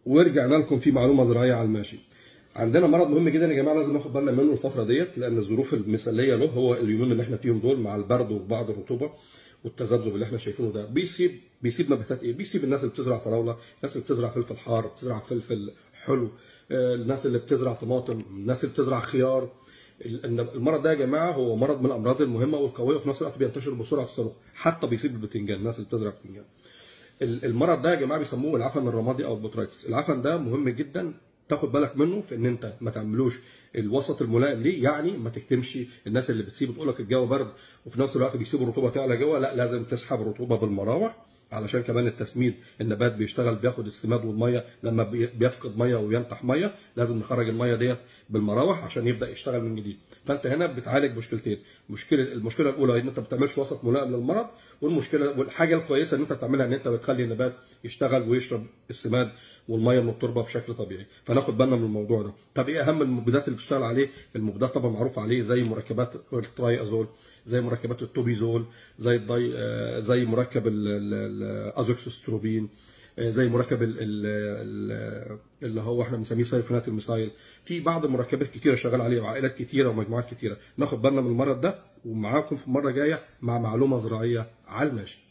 ورجعنا لكم في معلومه زراعيه على الماشي عندنا مرض مهم جدا يا جماعه لازم ناخد بالنا منه الفتره ديت لان الظروف المثاليه له هو اليومين اللي احنا فيهم دول مع البرد وبعض الرطوبه والتذبذب اللي احنا شايفينه ده بيسيب بيسيب نباتات ايه؟ بيسيب الناس اللي بتزرع فراوله، الناس اللي بتزرع فلفل حار، بتزرع فلفل حلو، آه، الناس اللي بتزرع طماطم، الناس اللي بتزرع خيار. ال- المرض ده يا جماعه هو مرض من الامراض المهمه والقويه وفي نفس الوقت بينتشر بسرعه الصاروخ، حتى بيصيب البتنجان، الناس اللي بتزرع بتنجان. ال- المرض ده يا جماعه بيسموه العفن الرمادي او البوترايتس العفن ده مهم جدا تاخد بالك منه في ان انت ما تعملوش الوسط الملائم ليه يعني ما تكتمش الناس اللي بتسيب تقول لك الجو برد وفي نفس الوقت بيسيبوا الرطوبه تعلى جوه لا لازم تسحب الرطوبه بالمراوح علشان كمان التسميد النبات بيشتغل بياخد السماد والميه لما بي- بيفقد ميه وينتح ميه لازم نخرج الميه ديت بالمراوح عشان يبدا يشتغل من جديد فانت هنا بتعالج مشكلتين مشكله المشكله الاولى ان انت ما بتعملش وسط ملائم للمرض والمشكله والحاجه الكويسه ان انت بتعملها ان انت بتخلي النبات يشتغل ويشرب السماد والميه من التربه بشكل طبيعي فناخد بالنا من الموضوع ده طب ايه اهم المبيدات اللي بتشتغل عليه المبيدات طبعا معروف عليه زي مركبات الترايازول زي مركبات التوبيزول زي الداي آه، زي مركب ال- ال- الازوكسستروبين آه، زي مركب ال- ال- ال- اللي هو احنا بنسميه سايفونات الميسايل في بعض المركبات كتيره شغال عليها وعائلات كتيره ومجموعات كتيره ناخد بالنا من المرض ده ومعاكم في مره جايه مع معلومه زراعيه على الماشي